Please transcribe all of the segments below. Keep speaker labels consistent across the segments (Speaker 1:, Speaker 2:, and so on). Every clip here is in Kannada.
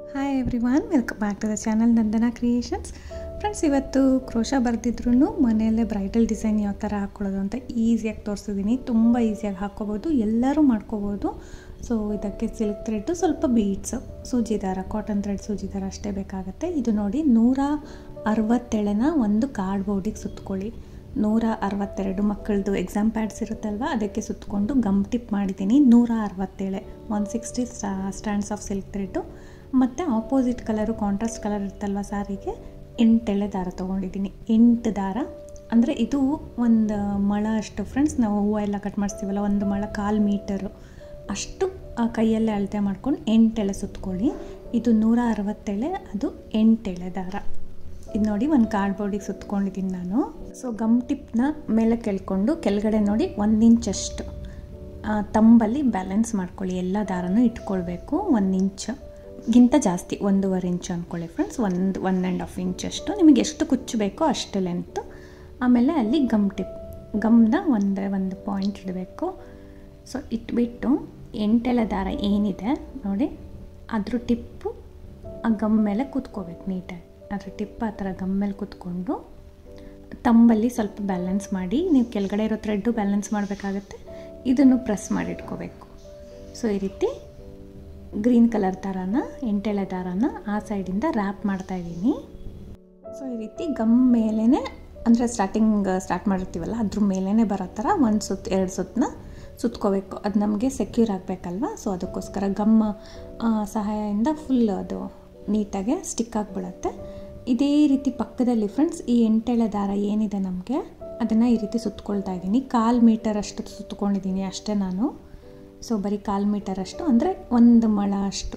Speaker 1: hi everyone welcome back to the channel Nandana creations friends ಇವತ್ತು ಕ್ರೋಶ ಬರ್ತಿದ್ರು ಮನೆಯಲ್ಲೇ ಬ್ರೈಡಲ್ ಡಿಸೈನ್ ಯಾವ ಥರ ಹಾಕ್ಕೊಳ್ಳೋದು ಅಂತ ಈಸಿಯಾಗಿ ತೋರಿಸಿದ್ದೀನಿ ತುಂಬ ಈಸಿಯಾಗಿ ಹಾಕ್ಕೋಬೋದು ಎಲ್ಲರೂ ಮಾಡ್ಕೋಬೋದು ಸೊ ಇದಕ್ಕೆ ಸಿಲ್ಕ್ ಥ್ರೆಡ್ಡು ಸ್ವಲ್ಪ ಬೀಡ್ಸು ಸೂಜಿ ದಾರ ಕಾಟನ್ ಥ್ರೆಡ್ ಸೂಜಿ ದಾರ ಅಷ್ಟೇ ಬೇಕಾಗುತ್ತೆ ಇದು ನೋಡಿ ನೂರ ಅರವತ್ತೆಳೆನ ಒಂದು ಕಾರ್ಡ್ ಬೋರ್ಡಿಗೆ ಸುತ್ಕೊಳ್ಳಿ ನೂರ ಅರವತ್ತೆರಡು ಮಕ್ಕಳದು ಎಕ್ಸಾಮ್ ಪ್ಯಾಡ್ಸ್ ಇರುತ್ತಲ್ವ ಅದಕ್ಕೆ ಸುತ್ತಕೊಂಡು ಗಮ್ ಟಿಪ್ ಮಾಡಿದ್ದೀನಿ ನೂರ ಅರವತ್ತೇಳೆ one sixty strands of silk thread ಮತ್ತು ಆಪೋಸಿಟ್ ಕಲರು ಕಾಂಟ್ರಾಸ್ಟ್ ಕಲರ್ ಇರುತ್ತಲ್ವ ಸಾರಿಗೆ ಎಂಟೆಳೆ ದಾರ ತೊಗೊಂಡಿದ್ದೀನಿ ಎಂಟು ದಾರ ಅಂದರೆ ಇದು ಒಂದು ಮೊಳ ಅಷ್ಟು ಫ್ರೆಂಡ್ಸ್ ನಾವು ಹೂವು ಎಲ್ಲ ಕಟ್ ಮಾಡಿಸ್ತೀವಲ್ಲ ಒಂದು ಮೊಳ ಕಾಲು ಮೀಟರು ಅಷ್ಟು ಆ ಕೈಯಲ್ಲೇ ಅಳತೆ ಮಾಡ್ಕೊಂಡು ಎಂಟೆಳೆ ಸುತ್ಕೊಳ್ಳಿ ಇದು ನೂರ ಅರವತ್ತೆಳೆ ಅದು ಎಂಟೆಳೆ ದಾರ ಇದು ನೋಡಿ ಒಂದು ಕಾರ್ಡ್ ಬೋರ್ಡಿಗೆ ಸುತ್ಕೊಂಡಿದ್ದೀನಿ ನಾನು ಸೊ ಗಮ್ ಟಿಪ್ನ ಮೇಲೆ ಕೆಳ್ಕೊಂಡು ಕೆಳಗಡೆ ನೋಡಿ ಒಂದು ಇಂಚಷ್ಟು ತಂಬಲ್ಲಿ ಬ್ಯಾಲೆನ್ಸ್ ಮಾಡ್ಕೊಳ್ಳಿ ಎಲ್ಲ ದಾರನೂ ಇಟ್ಕೊಳ್ಬೇಕು ಒಂದು ಇಂಚ್ ಗಿಂತ ಜಾಸ್ತಿ ಒಂದೂವರೆ ಇಂಚು ಅಂದ್ಕೊಳ್ಳಿ ಫ್ರೆಂಡ್ಸ್ ಒಂದು ಒನ್ ಆ್ಯಂಡ್ ಹಾಫ್ ಇಂಚಷ್ಟು ನಿಮಗೆ ಎಷ್ಟು ಕುಚ್ಚು ಬೇಕೋ ಅಷ್ಟು ಲೆಂತ್ ಆಮೇಲೆ ಅಲ್ಲಿ ಗಮ್ ಟಿಪ್ ಗಮ್ನ ಒಂದೇ ಒಂದು ಪಾಯಿಂಟ್ ಇಡಬೇಕು ಸೊ ಇಟ್ಬಿಟ್ಟು ಎಂಟೆಲೆ ದಾರ ಏನಿದೆ ನೋಡಿ ಅದ್ರ ಟಿಪ್ಪು ಆ ಗಮ್ ಮೇಲೆ ಕೂತ್ಕೋಬೇಕು ನೀಟಾಗಿ ಅದ್ರ ಟಿಪ್ ಆ ಥರ ಗಮ್ ಮೇಲೆ ಕೂತ್ಕೊಂಡು ತಂಬಲ್ಲಿ ಸ್ವಲ್ಪ ಬ್ಯಾಲೆನ್ಸ್ ಮಾಡಿ ನೀವು ಕೆಳಗಡೆ ಇರೋ ಥ್ರೆಡ್ಡು ಬ್ಯಾಲೆನ್ಸ್ ಮಾಡಬೇಕಾಗತ್ತೆ ಇದನ್ನು ಪ್ರೆಸ್ ಮಾಡಿ ಇಟ್ಕೋಬೇಕು ಸೊ ಈ ರೀತಿ ಗ್ರೀನ್ ಕಲರ್ ದಾರಾನ ಎಂಟೆಳೆ ದಾರಾನ ಆ ಸೈಡಿಂದ ರ್ಯಾಪ್ ಮಾಡ್ತಾಯಿದ್ದೀನಿ ಸೊ ಈ ರೀತಿ ಗಮ್ ಮೇಲೇ ಅಂದರೆ ಸ್ಟಾರ್ಟಿಂಗ್ ಸ್ಟಾರ್ಟ್ ಮಾಡಿರ್ತೀವಲ್ಲ ಅದ್ರ ಮೇಲೇ ಬರೋ ಥರ ಒಂದು ಸುತ್ತು ಎರಡು ಸುತ್ತನ್ನ ಸುತ್ಕೋಬೇಕು ಅದು ನಮಗೆ ಸೆಕ್ಯೂರ್ ಆಗಬೇಕಲ್ವ ಸೊ ಅದಕ್ಕೋಸ್ಕರ ಗಮ್ ಸಹಾಯದಿಂದ ಫುಲ್ ಅದು ನೀಟಾಗೆ ಸ್ಟಿಕ್ ಆಗಿಬಿಡತ್ತೆ ಇದೇ ರೀತಿ ಪಕ್ಕದಲ್ಲಿ ಫ್ರೆಂಡ್ಸ್ ಈ ಎಂಟೆಳೆ ದಾರ ಏನಿದೆ ನಮಗೆ ಅದನ್ನು ಈ ರೀತಿ ಸುತ್ಕೊಳ್ತಾ ಇದ್ದೀನಿ ಕಾಲು ಮೀಟರ್ ಅಷ್ಟು ಸುತ್ಕೊಂಡಿದ್ದೀನಿ ಅಷ್ಟೇ ನಾನು ಸೊ ಬರೀ ಕಾಲು ಮೀಟರ್ ಅಷ್ಟು ಅಂದರೆ ಒಂದು ಮೊಳ ಅಷ್ಟು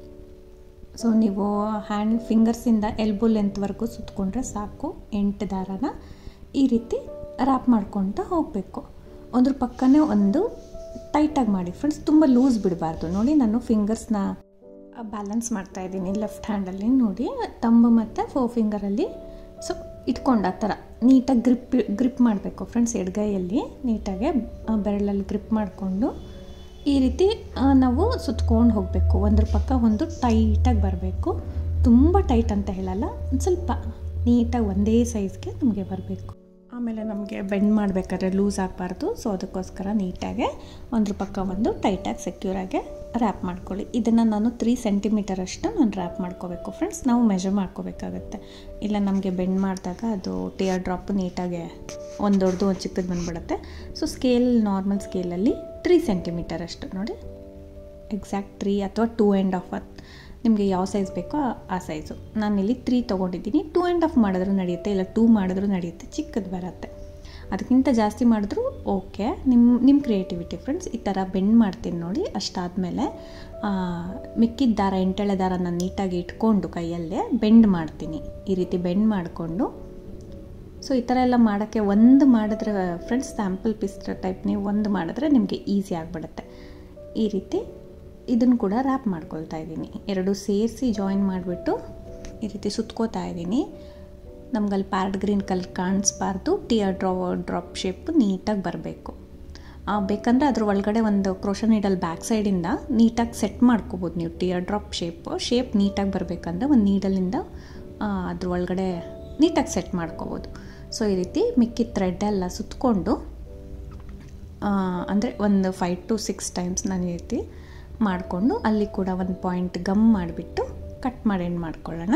Speaker 1: ಸೊ ನೀವು ಹ್ಯಾಂಡ್ ಫಿಂಗರ್ಸಿಂದ ಎಲ್ಬೋ ಲೆಂತ್ವರೆಗೂ ಸುತ್ಕೊಂಡ್ರೆ ಸಾಕು ಎಂಟು ದಾರನ ಈ ರೀತಿ ರ್ಯಾಪ್ ಮಾಡ್ಕೊತ ಹೋಗಬೇಕು ಅದ್ರ ಪಕ್ಕನೇ ಒಂದು ಟೈಟಾಗಿ ಮಾಡಿ ಫ್ರೆಂಡ್ಸ್ ತುಂಬ ಲೂಸ್ ಬಿಡಬಾರ್ದು ನೋಡಿ ನಾನು ಫಿಂಗರ್ಸ್ನ ಬ್ಯಾಲೆನ್ಸ್ ಮಾಡ್ತಾ ಇದ್ದೀನಿ ಲೆಫ್ಟ್ ಹ್ಯಾಂಡಲ್ಲಿ ನೋಡಿ ತಂಬು ಮತ್ತು ಫೋ ಫಿಂಗರಲ್ಲಿ ಸೊ ಇಟ್ಕೊಂಡು ಆ ಥರ ನೀಟಾಗಿ ಗ್ರಿಪ್ ಗ್ರಿಪ್ ಮಾಡಬೇಕು ಫ್ರೆಂಡ್ಸ್ ಎಡಗೈಯಲ್ಲಿ ನೀಟಾಗೆ ಬೆರಳಲ್ಲಿ ಗ್ರಿಪ್ ಮಾಡಿಕೊಂಡು ಈ ರೀತಿ ನಾವು ಸುತ್ಕೊಂಡು ಹೋಗಬೇಕು ಒಂದ್ರ ಪಕ್ಕ ಒಂದು ಟೈಟಾಗಿ ಬರಬೇಕು ತುಂಬ ಟೈಟ್ ಅಂತ ಹೇಳಲ್ಲ ಒಂದು ಸ್ವಲ್ಪ ನೀಟಾಗಿ ಒಂದೇ ಸೈಜ್ಗೆ ನಮಗೆ ಬರಬೇಕು ಆಮೇಲೆ ನಮಗೆ ಬೆಂಡ್ ಮಾಡಬೇಕಾದ್ರೆ ಲೂಸ್ ಆಗಬಾರ್ದು ಸೊ ಅದಕ್ಕೋಸ್ಕರ ನೀಟಾಗೆ ಒಂದ್ರ ಪಕ್ಕ ಒಂದು ಟೈಟಾಗಿ ಸೆಕ್ಯೂರಾಗೆ ರ್ಯಾಪ್ ಮಾಡ್ಕೊಳ್ಳಿ ಇದನ್ನು ನಾನು ತ್ರೀ ಸೆಂಟಿಮೀಟರ್ ಅಷ್ಟು ನಾನು ರ್ಯಾಪ್ ಮಾಡ್ಕೋಬೇಕು ಫ್ರೆಂಡ್ಸ್ ನಾವು ಮೆಜರ್ ಮಾಡ್ಕೋಬೇಕಾಗತ್ತೆ ಇಲ್ಲ ನಮಗೆ ಬೆಂಡ್ ಮಾಡಿದಾಗ ಅದು ಟಿಯರ್ ಡ್ರಾಪ್ ನೀಟಾಗೆ ಒಂದು ದೊಡ್ಡದು ಒಂದು ಚಿಕ್ಕದು ಬಂದುಬಿಡುತ್ತೆ ಸೊ ಸ್ಕೇಲ್ ನಾರ್ಮಲ್ ಸ್ಕೇಲಲ್ಲಿ ತ್ರೀ ಸೆಂಟಿಮೀಟರ್ ಅಷ್ಟು ನೋಡಿ ಎಕ್ಸಾಕ್ಟ್ ತ್ರೀ ಅಥವಾ ಟೂ ಆ್ಯಂಡ್ ಹಾಫ್ ನಿಮಗೆ ಯಾವ ಸೈಜ್ ಬೇಕೋ ಆ ಸೈಜು ನಾನಿಲ್ಲಿ ತ್ರೀ ತೊಗೊಂಡಿದ್ದೀನಿ ಟೂ ಆ್ಯಂಡ್ ಹಾಫ್ ಮಾಡಿದ್ರೂ ನಡೆಯುತ್ತೆ ಇಲ್ಲ ಟೂ ಮಾಡಿದ್ರೂ ನಡೆಯುತ್ತೆ ಚಿಕ್ಕದು ಬರುತ್ತೆ ಅದಕ್ಕಿಂತ ಜಾಸ್ತಿ ಮಾಡಿದ್ರೂ ಓಕೆ ನಿಮ್ಮ ನಿಮ್ಮ ಕ್ರಿಯೇಟಿವಿಟಿ ಫ್ರೆಂಡ್ಸ್ ಈ ಥರ ಬೆಂಡ್ ಮಾಡ್ತೀನಿ ನೋಡಿ ಅಷ್ಟಾದಮೇಲೆ ಮಿಕ್ಕಿದ ದಾರ ಎಂಟೆಳೆ ದಾರ ನಾನು ನೀಟಾಗಿ ಇಟ್ಕೊಂಡು ಕೈಯಲ್ಲೇ ಬೆಂಡ್ ಮಾಡ್ತೀನಿ ಈ ರೀತಿ ಬೆಂಡ್ ಮಾಡಿಕೊಂಡು ಸೊ ಈ ಥರ ಎಲ್ಲ ಮಾಡೋಕ್ಕೆ ಒಂದು ಮಾಡಿದ್ರೆ ಫ್ರೆಂಡ್ಸ್ ಸ್ಯಾಂಪಲ್ ಪೀಸ್ ಟೈಪ್ ನೀವು ಒಂದು ಮಾಡಿದ್ರೆ ನಿಮಗೆ ಈಸಿ ಆಗಿಬಿಡುತ್ತೆ ಈ ರೀತಿ ಇದನ್ನು ಕೂಡ ರ್ಯಾಪ್ ಮಾಡ್ಕೊಳ್ತಾ ಇದ್ದೀನಿ ಎರಡು ಸೇರಿಸಿ ಜಾಯಿನ್ ಮಾಡಿಬಿಟ್ಟು ಈ ರೀತಿ ಸುತ್ಕೋತಾ ಇದ್ದೀನಿ ನಮ್ಗಲ್ಲಿ ಪ್ಯಾರ್ಡ್ ಗ್ರೀನ್ ಕಲರ್ ಕಾಣಿಸ್ಬಾರ್ದು ಟಿಯರ್ ಡ್ರಾ ಡ್ರಾಪ್ ಶೇಪ್ ನೀಟಾಗಿ ಬರಬೇಕು ಬೇಕಂದರೆ ಅದ್ರ ಒಳಗಡೆ ಒಂದು ಕ್ರೋಶ ನೀಡಲ್ ಬ್ಯಾಕ್ ಸೈಡಿಂದ ನೀಟಾಗಿ ಸೆಟ್ ಮಾಡ್ಕೋಬೋದು ನೀವು ಟಿಯರ್ ಡ್ರಾಪ್ ಶೇಪ್ ಶೇಪ್ ನೀಟಾಗಿ ಬರಬೇಕಂದ್ರೆ ಒಂದು ನೀಡಲಿಂದ ಅದ್ರ ಒಳಗಡೆ ನೀಟಾಗಿ ಸೆಟ್ ಮಾಡ್ಕೋಬೋದು ಸೊ ಈ ರೀತಿ ಮಿಕ್ಕಿದ ಥ್ರೆಡ್ ಎಲ್ಲ ಸುತ್ತಕೊಂಡು ಅಂದರೆ ಒಂದು ಫೈವ್ ಟು ಸಿಕ್ಸ್ ಟೈಮ್ಸ್ ನಾನು ಈ ರೀತಿ ಮಾಡಿಕೊಂಡು ಅಲ್ಲಿ ಕೂಡ ಒಂದು ಪಾಯಿಂಟ್ ಗಮ್ ಮಾಡಿಬಿಟ್ಟು ಕಟ್ ಮಾಡಿ ಎಂಡ್ ಮಾಡ್ಕೊಳ್ಳೋಣ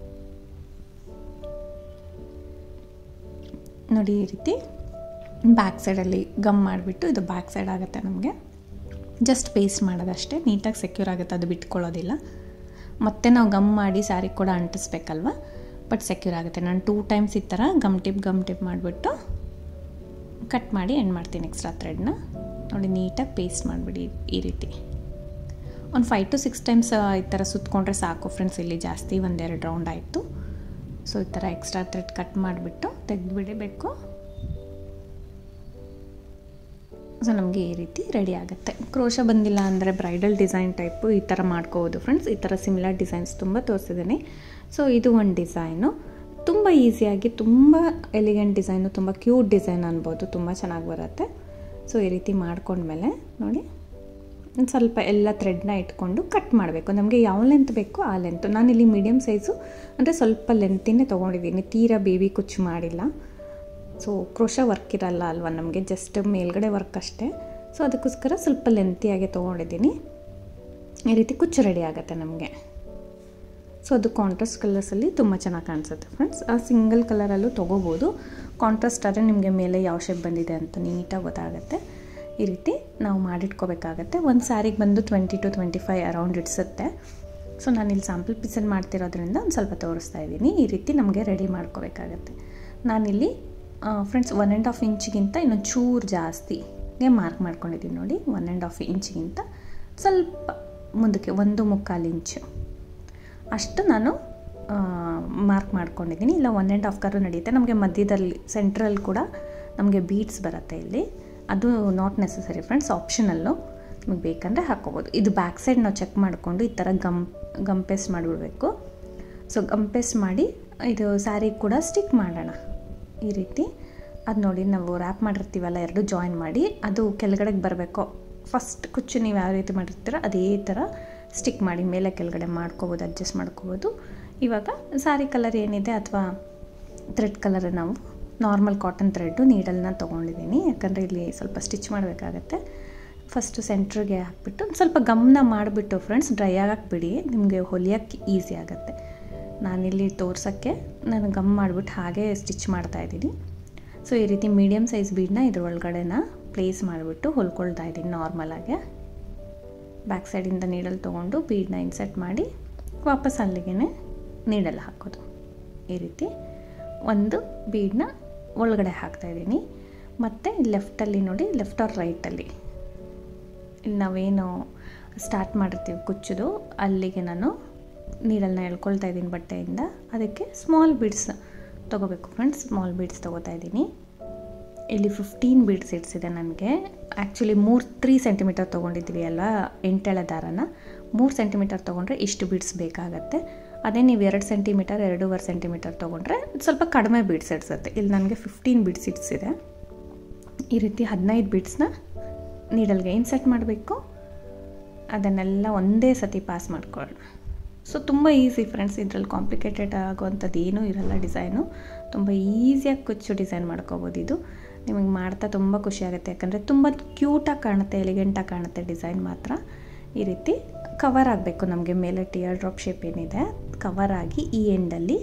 Speaker 1: ನೋಡಿ ಈ ರೀತಿ ಬ್ಯಾಕ್ ಸೈಡಲ್ಲಿ ಗಮ್ ಮಾಡಿಬಿಟ್ಟು ಇದು ಬ್ಯಾಕ್ ಸೈಡ್ ಆಗುತ್ತೆ ನಮಗೆ ಜಸ್ಟ್ ಪೇಸ್ಟ್ ಮಾಡೋದಷ್ಟೇ ನೀಟಾಗಿ ಸೆಕ್ಯೂರ್ ಆಗುತ್ತೆ ಅದು ಬಿಟ್ಕೊಳ್ಳೋದಿಲ್ಲ ಮತ್ತೆ ನಾವು ಗಮ್ ಮಾಡಿ ಸ್ಯಾರಿ ಕೂಡ ಅಂಟಿಸ್ಬೇಕಲ್ವ ಬಟ್ ಸೆಕ್ಯೂರ್ ಆಗುತ್ತೆ ನಾನು ಟೂ ಟೈಮ್ಸ್ ಈ ಥರ ಗಮ್ ಟಿಪ್ ಗಮ್ ಟಿಪ್ ಮಾಡಿಬಿಟ್ಟು ಕಟ್ ಮಾಡಿ ಎಂಡ್ ಮಾಡ್ತೀನಿ ಎಕ್ಸ್ಟ್ರಾ ಥ್ರೆಡ್ನ ನೋಡಿ ನೀಟಾಗಿ ಪೇಸ್ಟ್ ಮಾಡಿಬಿಡಿ ಈ ರೀತಿ ಒಂದು ಫೈವ್ ಟು ಸಿಕ್ಸ್ ಟೈಮ್ಸ್ ಈ ಥರ ಸುತ್ತಕೊಂಡ್ರೆ ಸಾಕು ಫ್ರೆಂಡ್ಸ್ ಇಲ್ಲಿ ಜಾಸ್ತಿ ಒಂದೆರಡು ರೌಂಡ್ ಆಯಿತು ಸೊ ಈ ಥರ ಎಕ್ಸ್ಟ್ರಾ ಥ್ರೆಡ್ ಕಟ್ ಮಾಡಿಬಿಟ್ಟು ತೆಗೆದುಬಿಡಬೇಕು ಸೊ ನಮಗೆ ಈ ರೀತಿ ರೆಡಿ ಆಗುತ್ತೆ ಕ್ರೋಶ ಬಂದಿಲ್ಲ ಅಂದರೆ ಬ್ರೈಡಲ್ ಡಿಸೈನ್ ಟೈಪು ಈ ಥರ ಮಾಡ್ಕೋಬೋದು ಫ್ರೆಂಡ್ಸ್ ಈ ಥರ ಸಿಮಿಲರ್ ಡಿಸೈನ್ಸ್ ತುಂಬ ತೋರಿಸಿದ್ದೀನಿ ಸೊ ಇದು ಒಂದು ಡಿಸೈನು ತುಂಬ ಈಸಿಯಾಗಿ ತುಂಬ ಎಲಿಗೆಂಟ್ ಡಿಸೈನು ತುಂಬ ಕ್ಯೂಟ್ ಡಿಸೈನ್ ಅನ್ಬೋದು ತುಂಬ ಚೆನ್ನಾಗಿ ಬರುತ್ತೆ ಸೊ ಈ ರೀತಿ ಮಾಡ್ಕೊಂಡ್ಮೇಲೆ ನೋಡಿ ಒಂದು ಸ್ವಲ್ಪ ಎಲ್ಲ ಥ್ರೆಡ್ನ ಇಟ್ಕೊಂಡು ಕಟ್ ಮಾಡಬೇಕು ನಮಗೆ ಯಾವ ಲೆಂತ್ ಬೇಕೋ ಆ ಲೆಂತು ನಾನಿಲ್ಲಿ ಮೀಡಿಯಮ್ ಸೈಜು ಅಂದರೆ ಸ್ವಲ್ಪ ಲೆಂತಿನೇ ತೊಗೊಂಡಿದ್ದೀನಿ ತೀರಾ ಬೇಬಿ ಕುಚ್ಚು ಮಾಡಿಲ್ಲ ಸೊ ಕ್ರೋಶ ವರ್ಕ್ ಇರಲ್ಲ ಅಲ್ವಾ ನಮಗೆ ಜಸ್ಟ್ ಮೇಲ್ಗಡೆ ವರ್ಕ್ ಅಷ್ಟೇ ಸೊ ಅದಕ್ಕೋಸ್ಕರ ಸ್ವಲ್ಪ ಲೆಂತಿಯಾಗಿ ತೊಗೊಂಡಿದ್ದೀನಿ ಈ ರೀತಿ ಕುಚ್ಚು ರೆಡಿ ಆಗುತ್ತೆ ನಮಗೆ ಸೊ ಅದು ಕಾಂಟ್ರಾಸ್ಟ್ ಕಲರ್ಸಲ್ಲಿ ತುಂಬ ಚೆನ್ನಾಗಿ ಕಾಣಿಸುತ್ತೆ ಫ್ರೆಂಡ್ಸ್ ಆ ಸಿಂಗಲ್ ಕಲರಲ್ಲೂ ತೊಗೋಬೋದು ಕಾಂಟ್ರಾಸ್ಟ್ ಆದರೆ ನಿಮಗೆ ಮೇಲೆ ಯಾವ ಶೇಪ್ ಬಂದಿದೆ ಅಂತ ನೀಟಾಗಿ ಗೊತ್ತಾಗುತ್ತೆ ಈ ರೀತಿ ನಾವು ಮಾಡಿಟ್ಕೋಬೇಕಾಗತ್ತೆ ಒಂದು ಸ್ಯಾರಿಗೆ ಬಂದು twenty to twenty five around ಇಡ್ಸುತ್ತೆ ಸೊ ನಾನು ಇಲ್ಲಿ ಸ್ಯಾಂಪಲ್ ಪೀಸಲ್ಲಿ ಮಾಡ್ತಿರೋದ್ರಿಂದ ಒಂದು ಸ್ವಲ್ಪ ತೋರಿಸ್ತಾ ಇದ್ದೀನಿ ಈ ರೀತಿ ನಮಗೆ ರೆಡಿ ಮಾಡ್ಕೋಬೇಕಾಗತ್ತೆ ನಾನಿಲ್ಲಿ ಫ್ರೆಂಡ್ಸ್ ಒನ್ ಆ್ಯಂಡ್ ಹಾಫ್ ಇಂಚಿಗಿಂತ ಇನ್ನೊಂದು ಚೂರು ಜಾಸ್ತಿಗೆ ಮಾರ್ಕ್ ಮಾಡ್ಕೊಂಡಿದ್ದೀನಿ ನೋಡಿ ಒನ್ ಆ್ಯಂಡ್ ಹಾಫ್ ಇಂಚಿಗಿಂತ ಸ್ವಲ್ಪ ಮುಂದಕ್ಕೆ ಒಂದು ಮುಕ್ಕಾಲು ಇಂಚು ಅಷ್ಟು ನಾನು ಮಾರ್ಕ್ ಮಾಡ್ಕೊಂಡಿದ್ದೀನಿ ಇಲ್ಲ ಒನ್ ಆ್ಯಂಡ್ ಹಾಫ್ ಕರು ನಡೆಯುತ್ತೆ ನಮಗೆ ಮಧ್ಯದಲ್ಲಿ ಸೆಂಟ್ರಲ್ಲಿ ಕೂಡ ನಮಗೆ ಬೀಡ್ಸ್ ಬರುತ್ತೆ ಇಲ್ಲಿ ಅದು ನಾಟ್ ನೆಸಸರಿ ಫ್ರೆಂಡ್ಸ್ ಆಪ್ಷನಲ್ಲು ನಿಮಗೆ ಬೇಕಂದರೆ ಹಾಕ್ಕೋಬೋದು ಇದು ಬ್ಯಾಕ್ ಸೈಡ್ ನಾವು ಚೆಕ್ ಮಾಡಿಕೊಂಡು ಈ ಥರ ಗಮ್ ಗಮ್ ಪೇಸ್ಟ್ ಮಾಡಿಬಿಡ್ಬೇಕು ಸೊ ಗಮ್ ಪೇಸ್ಟ್ ಮಾಡಿ ಇದು ಸ್ಯಾರಿ ಕೂಡ ಸ್ಟಿಕ್ ಮಾಡೋಣ ಈ ರೀತಿ ಅದು ನೋಡಿ ನಾವು ರ್ಯಾಪ್ ಮಾಡಿರ್ತೀವಲ್ಲ ಎರಡು ಜಾಯಿನ್ ಮಾಡಿ ಅದು ಕೆಳಗಡೆಗೆ ಬರಬೇಕು ಫಸ್ಟ್ ಕುಚ್ಚು ನೀವು ಯಾವ ರೀತಿ ಮಾಡಿರ್ತೀರ ಅದೇ ಥರ ಸ್ಟಿಕ್ ಮಾಡಿ ಮೇಲೆ ಕೆಳಗಡೆ ಮಾಡ್ಕೋಬೋದು ಅಡ್ಜಸ್ಟ್ ಮಾಡ್ಕೋಬೋದು ಇವಾಗ ಸ್ಯಾರಿ ಕಲರ್ ಏನಿದೆ ಅಥವಾ ಥ್ರೆಡ್ ಕಲರ್ ನಾವು ನಾರ್ಮಲ್ ಕಾಟನ್ ಥ್ರೆಡ್ಡು ನೀಡಲ್ನ ತೊಗೊಂಡಿದ್ದೀನಿ ಯಾಕಂದರೆ ಇಲ್ಲಿ ಸ್ವಲ್ಪ ಸ್ಟಿಚ್ ಮಾಡಬೇಕಾಗತ್ತೆ ಫಸ್ಟು ಸೆಂಟ್ರಿಗೆ ಹಾಕ್ಬಿಟ್ಟು ಸ್ವಲ್ಪ ಗಮನ ಮಾಡಿಬಿಟ್ಟು ಫ್ರೆಂಡ್ಸ್ ಡ್ರೈ ಆಗಕ್ಕೆ ಬಿಡಿ ನಿಮಗೆ ಹೊಲಿಯೋಕ್ಕೆ ಈಸಿ ಆಗುತ್ತೆ ನಾನಿಲ್ಲಿ ತೋರ್ಸೋಕ್ಕೆ ನಾನು ಗಮ್ ಮಾಡಿಬಿಟ್ಟು ಹಾಗೆ ಸ್ಟಿಚ್ ಮಾಡ್ತಾಯಿದ್ದೀನಿ ಸೊ ಈ ರೀತಿ ಮೀಡಿಯಮ್ ಸೈಜ್ ಬೀಡನ್ನ ಇದ್ರ ಒಳಗಡೆನ ಪ್ಲೇಸ್ ಮಾಡಿಬಿಟ್ಟು ಹೊಲ್ಕೊಳ್ತಾ ಇದ್ದೀನಿ ನಾರ್ಮಲಾಗೆ ಬ್ಯಾಕ್ ಸೈಡಿಂದ ನೀಡಲ್ ತೊಗೊಂಡು ಬೀಡನ್ನ ಇನ್ಸರ್ಟ್ ಮಾಡಿ ವಾಪಸ್ ಅಲ್ಲಿಗೆ ನೀಡಲ್ ಹಾಕೋದು ಈ ರೀತಿ ಒಂದು ಬೀಡನ್ನ ಒಳಗಡೆ ಹಾಕ್ತಾಯಿದ್ದೀನಿ ಮತ್ತು ಲೆಫ್ಟಲ್ಲಿ ನೋಡಿ ಲೆಫ್ಟ್ ಆರ್ ರೈಟಲ್ಲಿ ಇಲ್ಲಿ ನಾವೇನು ಸ್ಟಾರ್ಟ್ ಮಾಡಿರ್ತೀವಿ ಕುಚ್ಚೋದು ಅಲ್ಲಿಗೆ ನಾನು ನೀಡಲ್ನ ಎಳ್ಕೊಳ್ತಾ ಇದ್ದೀನಿ ಬಟ್ಟೆಯಿಂದ ಅದಕ್ಕೆ ಸ್ಮಾಲ್ ಬೀಡ್ಸ್ ತೊಗೋಬೇಕು ಫ್ರೆಂಡ್ಸ್ ಸ್ಮಾಲ್ ಬೀಡ್ಸ್ ತೊಗೋತಾ ಇದ್ದೀನಿ ಇಲ್ಲಿ ಫಿಫ್ಟೀನ್ ಬೀಡ್ಸ್ ಇಡ್ಸಿದೆ ನನಗೆ ಆ್ಯಕ್ಚುಲಿ ಮೂರು ತ್ರೀ ಸೆಂಟಿಮೀಟರ್ ತೊಗೊಂಡಿದ್ವಿ ಅಲ್ವಾ ಎಂಟೆಳೆ ದಾರನ ಮೂರು ಸೆಂಟಿಮೀಟರ್ ತೊಗೊಂಡ್ರೆ ಇಷ್ಟು ಬೀಡ್ಸ್ ಬೇಕಾಗತ್ತೆ ಅದೇ ನೀವು ಎರಡು ಸೆಂಟಿಮೀಟರ್ ಎರಡೂವರೆ ಸೆಂಟಿಮೀಟರ್ ತೊಗೊಂಡ್ರೆ ಸ್ವಲ್ಪ ಕಡಿಮೆ ಬೀಡ್ಸ್ ಇಡ್ಸುತ್ತೆ ಇಲ್ಲಿ ನನಗೆ ಫಿಫ್ಟೀನ್ ಬೀಡ್ಸ್ ಇಡ್ಸಿದೆ ಈ ರೀತಿ ಹದಿನೈದು ಬೀಡ್ಸ್ನ ನೀಡಲ್ಗೆ ಇನ್ಸೆಟ್ ಮಾಡಬೇಕು ಅದನ್ನೆಲ್ಲ ಒಂದೇ ಸತಿ ಪಾಸ್ ಮಾಡ್ಕೊಳ್ಳೋಣ ಸೊ ತುಂಬ ಈಸಿ ಫ್ರೆಂಡ್ಸ್ ಇದರಲ್ಲಿ ಕಾಂಪ್ಲಿಕೇಟೆಡ್ ಆಗುವಂಥದ್ದು ಏನೂ ಇರಲ್ಲ ಡಿಸೈನು ತುಂಬ ಈಸಿಯಾಗಿ ಕುಚ್ಚು ಡ್ರೈನ್ ಮಾಡ್ಕೋಬೋದು ಇದು ನಿಮಗೆ ಮಾಡ್ತಾ ತುಂಬ ಖುಷಿ ಆಗುತ್ತೆ ಯಾಕಂದರೆ ತುಂಬ ಕ್ಯೂಟಾಗಿ ಕಾಣುತ್ತೆ ಎಲಿಗೆಂಟಾಗಿ ಕಾಣುತ್ತೆ ಡಿಸೈನ್ ಮಾತ್ರ ಈ ರೀತಿ ಕವರ್ ಆಗಬೇಕು ನಮಗೆ ಮೇಲೆ ಟಿಯರ್ ಡ್ರಾಪ್ ಶೇಪ್ ಏನಿದೆ ಕವರ್ ಆಗಿ ಈ ಎಂಡಲ್ಲಿ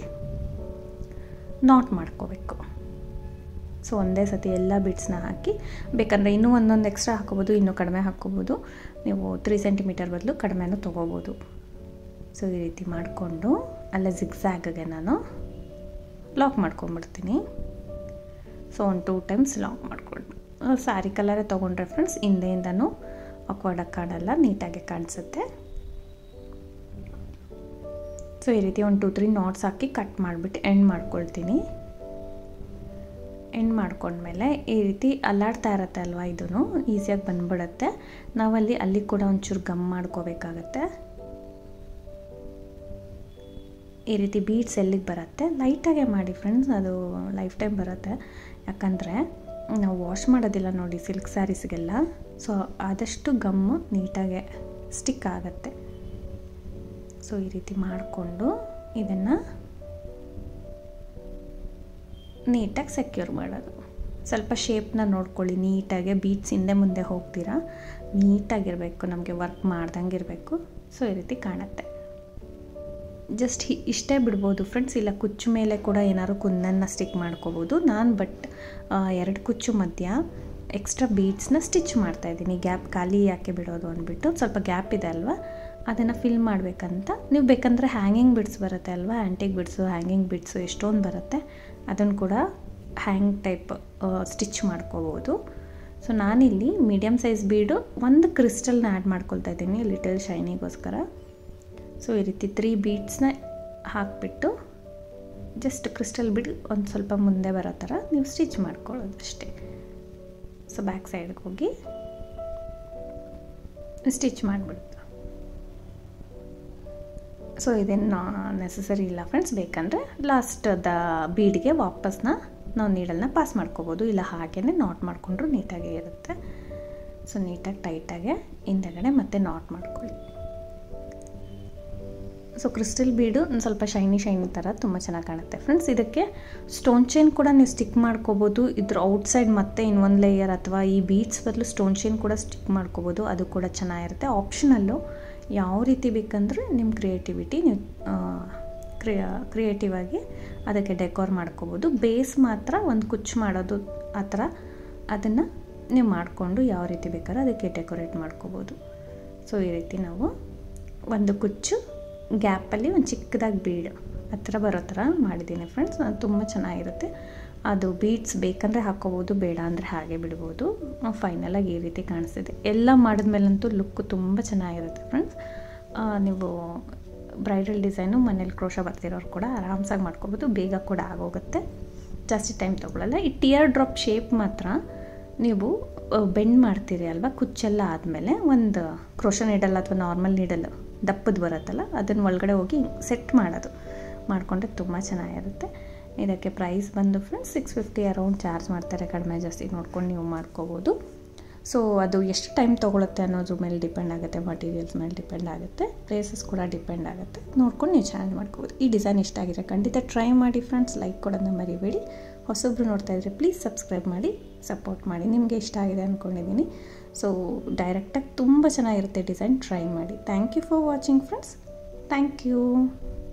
Speaker 1: ನಾಟ್ ಮಾಡ್ಕೋಬೇಕು ಸೊ ಒಂದೇ ಸತಿ ಎಲ್ಲ ಬಿಡ್ಸ್ನ ಹಾಕಿ ಬೇಕಂದರೆ ಇನ್ನೂ ಒಂದೊಂದು ಎಕ್ಸ್ಟ್ರಾ ಹಾಕೋಬೋದು ಇನ್ನೂ ಕಡಿಮೆ ಹಾಕ್ಕೋಬೋದು ನೀವು ತ್ರೀ ಸೆಂಟಿಮೀಟರ್ ಬದಲು ಕಡಿಮೆನೂ ತೊಗೋಬೋದು ಸೊ ಈ ರೀತಿ ಮಾಡಿಕೊಂಡು ಅಲ್ಲೇ ಜಿಗ್ಸಾಗ್ಗೆ ನಾನು ಲಾಕ್ ಮಾಡ್ಕೊಂಬಿಡ್ತೀನಿ ಸೊ ಒಂದು ಟೂ ಟೈಮ್ಸ್ ಲಾಕ್ ಮಾಡ್ಕೊಂಡು ಸ್ಯಾರಿ ಕಲರೇ ತೊಗೊಂಡ್ರೆ ಫ್ರೆಂಡ್ಸ್ ಹಿಂದೆಯಿಂದನೂ ಅಕ್ವಾರ್ಡಾಗಿ ಕಾಣಲ್ಲ ನೀಟಾಗಿ ಕಾಣಿಸುತ್ತೆ ಸೊ ಈ ರೀತಿ ಒಂದು ಟೂ ತ್ರೀ ನಾಟ್ಸ್ ಹಾಕಿ ಕಟ್ ಮಾಡಿಬಿಟ್ಟು ಎಂಡ್ ಮಾಡ್ಕೊಳ್ತೀನಿ ಎಂಡ್ ಮಾಡ್ಕೊಂಡ್ಮೇಲೆ ಈ ರೀತಿ ಅಲ್ಲಾಡ್ತಾ ಇರತ್ತೆ ಅಲ್ವಾ ಇದೂ ಈಸಿಯಾಗಿ ಬಂದ್ಬಿಡುತ್ತೆ ನಾವಲ್ಲಿ ಅಲ್ಲಿ ಕೂಡ ಒಂಚೂರು ಗಮ್ ಮಾಡ್ಕೋಬೇಕಾಗತ್ತೆ ಈ ರೀತಿ ಬೀಡ್ಸ್ ಎಲ್ಲಿಗೆ ಬರುತ್ತೆ ಲೈಟಾಗೆ ಮಾಡಿ ಫ್ರೆಂಡ್ಸ್ ಅದು ಲೈಫ್ ಟೈಮ್ ಬರುತ್ತೆ ಯಾಕಂದರೆ ನಾವು ವಾಶ್ ಮಾಡೋದಿಲ್ಲ ನೋಡಿ ಸಿಲ್ಕ್ ಸ್ಯಾರೀಸ್ಗೆಲ್ಲ ಸೊ ಆದಷ್ಟು ಗಮ್ಮು ನೀಟಾಗೆ ಸ್ಟಿಕ್ ಆಗುತ್ತೆ ಸೊ ಈ ರೀತಿ ಮಾಡಿಕೊಂಡು ಇದನ್ನು ನೀಟಾಗಿ ಸೆಕ್ಯೂರ್ ಮಾಡೋದು ಸ್ವಲ್ಪ ಶೇಪ್ನ ನೋಡ್ಕೊಳ್ಳಿ ನೀಟಾಗಿ ಬೀಟ್ಸ್ ಹಿಂದೆ ಮುಂದೆ ಹೋಗ್ತೀರಾ ನೀಟಾಗಿರಬೇಕು ನಮಗೆ ವರ್ಕ್ ಮಾಡ್ದಂಗೆ ಇರಬೇಕು ಸೊ ಈ ರೀತಿ ಕಾಣುತ್ತೆ ಜಸ್ಟ್ ಇಷ್ಟೇ ಬಿಡ್ಬೋದು ಫ್ರೆಂಡ್ಸ್ ಇಲ್ಲ ಕುಚ್ಚು ಮೇಲೆ ಕೂಡ ಏನಾದ್ರು ಕುಂದನ್ನು ಸ್ಟಿಕ್ ಮಾಡ್ಕೋಬೋದು ನಾನು ಬಟ್ ಎರಡು ಕುಚ್ಚು ಮಧ್ಯ ಎಕ್ಸ್ಟ್ರಾ ಬೀಡ್ಸ್ನ ಸ್ಟಿಚ್ ಮಾಡ್ತಾಯಿದ್ದೀನಿ ಗ್ಯಾಪ್ ಖಾಲಿ ಯಾಕೆ ಬಿಡೋದು ಅಂದ್ಬಿಟ್ಟು ಸ್ವಲ್ಪ ಗ್ಯಾಪ್ ಇದೆ ಅಲ್ವಾ ಅದನ್ನು ಫಿಲ್ ಮಾಡಬೇಕಂತ ನೀವು ಬೇಕಂದರೆ ಹ್ಯಾಂಗಿಂಗ್ ಬಿಡ್ಸ್ ಬರುತ್ತೆ ಅಲ್ವಾ ಆ್ಯಂಟಿಕ್ ಬಿಡ್ಸು ಹ್ಯಾಂಗಿಂಗ್ ಬಿಡ್ಸು ಎಷ್ಟೊಂದು ಬರುತ್ತೆ ಅದನ್ನು ಕೂಡ ಹ್ಯಾಂಗ್ ಟೈಪ್ ಸ್ಟಿಚ್ ಮಾಡ್ಕೋಬೋದು ಸೊ ನಾನಿಲ್ಲಿ ಮೀಡಿಯಮ್ ಸೈಜ್ ಬೀಡು ಒಂದು ಕ್ರಿಸ್ಟಲ್ನ ಆ್ಯಡ್ ಮಾಡ್ಕೊಳ್ತಾ ಇದ್ದೀನಿ ಲಿಟಲ್ ಶೈನಿಗೋಸ್ಕರ ಸೊ ಈ ರೀತಿ ತ್ರೀ ಬೀಡ್ಸ್ನ ಹಾಕಿಬಿಟ್ಟು ಜಸ್ಟ್ ಕ್ರಿಸ್ಟಲ್ ಬಿಡ್ ಒಂದು ಸ್ವಲ್ಪ ಮುಂದೆ ಬರೋ ಥರ ನೀವು ಸ್ಟಿಚ್ ಮಾಡ್ಕೊಳ್ಳೋದು ಅಷ್ಟೇ ಸೊ ಬ್ಯಾಕ್ ಸೈಡ್ಗೆ ಹೋಗಿ ಸ್ಟಿಚ್ ಮಾಡಿಬಿಡ್ತು ಸೊ ಇದೇನು ನೆಸಸರಿ ಇಲ್ಲ ಫ್ರೆಂಡ್ಸ್ ಬೇಕಂದರೆ ಲಾಸ್ಟ್ ದ ಬೀಡ್ಗೆ ವಾಪಸ್ನ ನಾವು ನೀಡಲ್ನ ಪಾಸ್ ಮಾಡ್ಕೋಬೋದು ಇಲ್ಲ ಹಾಗೇ ನಾಟ್ ಮಾಡಿಕೊಂಡ್ರು ನೀಟಾಗಿ ಇರುತ್ತೆ ಸೊ ನೀಟಾಗಿ ಟೈಟಾಗೆ ಹಿಂದೆಗಡೆ ಮತ್ತೆ ನಾಟ್ ಮಾಡ್ಕೊಳ್ಳಿ ಸೊ ಕ್ರಿಸ್ಟಲ್ ಬೀಡು ಒಂದು ಸ್ವಲ್ಪ ಶೈನಿ ಶೈನಿ ಥರ ತುಂಬ ಚೆನ್ನಾಗಿ ಕಾಣುತ್ತೆ ಫ್ರೆಂಡ್ಸ್ ಇದಕ್ಕೆ ಸ್ಟೋನ್ ಚೈನ್ ಕೂಡ ನೀವು ಸ್ಟಿಕ್ ಮಾಡ್ಕೋಬೋದು ಇದ್ರ ಔಟ್ಸೈಡ್ ಮತ್ತೆ ಇನ್ನೊಂದು ಲೇಯರ್ ಅಥವಾ ಈ ಬೀಡ್ಸ್ ಬದಲು ಸ್ಟೋನ್ ಚೈನ್ ಕೂಡ ಸ್ಟಿಕ್ ಮಾಡ್ಕೋಬೋದು ಅದು ಕೂಡ ಚೆನ್ನಾಗಿರುತ್ತೆ ಆಪ್ಷನಲ್ಲು ಯಾವ ರೀತಿ ಬೇಕಂದ್ರೆ ನಿಮ್ಮ ಕ್ರಿಯೇಟಿವಿಟಿ ನೀವು ಕ್ರಿಯಾ ಕ್ರಿಯೇಟಿವ್ ಆಗಿ ಅದಕ್ಕೆ ಡೆಕೋರ್ ಮಾಡ್ಕೋಬೋದು ಬೇಸ್ ಮಾತ್ರ ಒಂದು ಕುಚ್ಚು ಮಾಡೋದು ಆ ಥರ ಅದನ್ನು ನೀವು ಮಾಡಿಕೊಂಡು ಯಾವ ರೀತಿ ಬೇಕಾದ್ರೆ ಅದಕ್ಕೆ ಡೆಕೋರೇಟ್ ಮಾಡ್ಕೋಬೋದು ಸೊ ಈ ರೀತಿ ನಾವು ಒಂದು ಕುಚ್ಚು ಗ್ಯಾಪಲ್ಲಿ ಒಂದು ಚಿಕ್ಕದಾಗಿ ಬೀಡು ಆ ಥರ ಬರೋ ಥರ ಮಾಡಿದ್ದೀನಿ ಫ್ರೆಂಡ್ಸ್ ಅದು ತುಂಬ ಚೆನ್ನಾಗಿರುತ್ತೆ ಅದು ಬೀಡ್ಸ್ ಬೇಕಂದರೆ ಹಾಕ್ಕೋಬೋದು ಬೇಡ ಅಂದರೆ ಹಾಗೆ ಬಿಡ್ಬೋದು ಫೈನಲಾಗಿ ಈ ರೀತಿ ಕಾಣಿಸ್ತಿದೆ ಎಲ್ಲ ಮಾಡಿದ್ಮೇಲಂತೂ ಲುಕ್ಕು ತುಂಬ ಚೆನ್ನಾಗಿರುತ್ತೆ ಫ್ರೆಂಡ್ಸ್ ನೀವು ಬ್ರೈಡಲ್ ಡಿಸೈನು ಮನೇಲಿ ಕ್ರೋಶ ಬರ್ತಿರೋರು ಕೂಡ ಆರಾಮ್ಸಾಗಿ ಮಾಡ್ಕೋಬೋದು ಬೇಗ ಕೂಡ ಆಗೋಗುತ್ತೆ ಜಾಸ್ತಿ ಟೈಮ್ ತೊಗೊಳ್ಳಲ್ಲ ಈ ಟಿಯರ್ ಡ್ರಾಪ್ ಶೇಪ್ ಮಾತ್ರ ನೀವು ಬೆಂಡ್ ಮಾಡ್ತೀರಿ ಅಲ್ವಾ ಕುಚ್ಚೆಲ್ಲ ಆದಮೇಲೆ ಒಂದು ಕ್ರೋಶ ನೀಡಲ್ ಅಥವಾ ನಾರ್ಮಲ್ ನೀಡಲ್ ದಪ್ಪದು ಬರುತ್ತಲ್ಲ ಅದನ್ನು ಒಳಗಡೆ ಹೋಗಿ ಸೆಟ್ ಮಾಡೋದು ಮಾಡಿಕೊಂಡ್ರೆ ತುಂಬ ಚೆನ್ನಾಗಿರುತ್ತೆ ಇದಕ್ಕೆ ಪ್ರೈಸ್ ಬಂದು friends six fifty around charge ಮಾಡ್ತಾರೆ ಕಡಿಮೆ ಜಾಸ್ತಿ ನೋಡ್ಕೊಂಡು ನೀವು ಮಾಡ್ಕೋಬೋದು ಸೊ ಅದು ಎಷ್ಟು ಟೈಮ್ ತೊಗೊಳುತ್ತೆ ಅನ್ನೋದ್ರ ಮೇಲೆ ಡಿಪೆಂಡ್ ಆಗುತ್ತೆ ಮಟೀರಿಯಲ್ಸ್ ಮೇಲೆ ಡಿಪೆಂಡ್ ಆಗುತ್ತೆ ಪ್ಲೇಸಸ್ ಕೂಡ ಡಿಪೆಂಡ್ ಆಗುತ್ತೆ ನೋಡ್ಕೊಂಡು ನೀವು ಚಾರ್ಜ್ ಮಾಡ್ಕೋಬೋದು ಈ ಡಿಸೈನ್ ಇಷ್ಟ ಆಗಿದೆ ಖಂಡಿತ ಟ್ರೈ ಮಾಡಿ ಫ್ರೆಂಡ್ಸ್ ಲೈಕ್ ಕೊಡೋದನ್ನ ಮರಿಬೇಡಿ ಹೊಸೊಬ್ರು ನೋಡ್ತಾ ಇದ್ರೆ ಪ್ಲೀಸ್ ಸಬ್ಸ್ಕ್ರೈಬ್ ಮಾಡಿ ಸಪೋರ್ಟ್ ಮಾಡಿ ನಿಮಗೆ ಇಷ್ಟ ಆಗಿದೆ ಅಂದ್ಕೊಂಡಿದ್ದೀನಿ ಸೊ ಡೈರೆಕ್ಟಾಗಿ ತುಂಬ ಚೆನ್ನಾಗಿರುತ್ತೆ ಡಿಸೈನ್ ಟ್ರೈ ಮಾಡಿ thank you for watching friends thank you